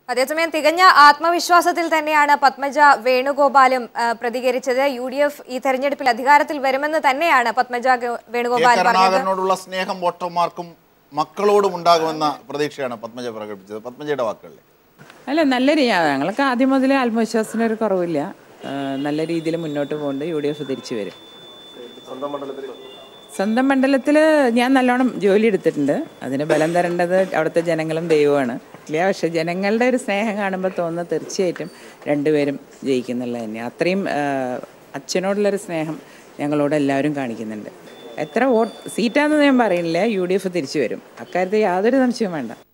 അതേസമയം തികഞ്ഞ ആത്മവിശ്വാസത്തിൽ തന്നെയാണ് പത്മജ വേണുഗോപാലും ആ, പ്രതികരിച്ചത് യു ഡി എഫ് ഈ തെരഞ്ഞെടുപ്പിൽ അധികാരത്തിൽ വരുമെന്ന് തന്നെയാണ് പത്മജ ഗ- കെ വേണുഗോപാൽ പറഞ്ഞത് കരുണാകരനോടുള്ള സ്നേഹം വോട്ടർമാർക്കും മക്കളോടും ഉണ്ടാകുമെന്ന പ്രതീക്ഷയാണ് പത്മജ പ്രകടിപ്പിച്ചത് പത്മജയുടെ വാക്കുകളിൽ അല്ല നല്ല രീ ഞങ്ങൾക്ക് ആദ്യം മുതലേ ആത്മവിശ്വാസത്തിന് ഒരു കുറവില്ല ആ, നല്ല രീതിയിൽ മുന്നോട്ട് പോകുന്നുണ്ട് യു ഡി എഫ് തിരിച്ചു വരും സ്വന്തം മണ്ഡലത്തിൽ ഞാൻ നല്ലോണം ജോലി എടുത്തിട്ടുണ്ട് അതിന് ബലം തരേണ്ടത് അവിടുത്തെ ജനങ്ങളും ദൈവമാണ് ഇല്ല പക്ഷെ ജനങ്ങളുടെ ഒരു സ്നേഹം കാണുമ്പോൾ തോന്നുന്നത് തീർച്ചയായിട്ടും രണ്ടുപേരും ജയിക്കുന്നുള്ള തന്നെ അത്രയും ആ, അച്ഛനോടുള്ളൊരു സ്നേഹം ഞങ്ങളോട് എല്ലാവരും കാണിക്കുന്നുണ്ട് എത്ര വോട്ട് സീറ്റാണെന്ന് ഞാൻ പറയുന്നില്ല യു ഡി എഫ് തിരിച്ചു വരും അക്കാര്യത്തിൽ യാതൊരു സംശയവും വേണ്ട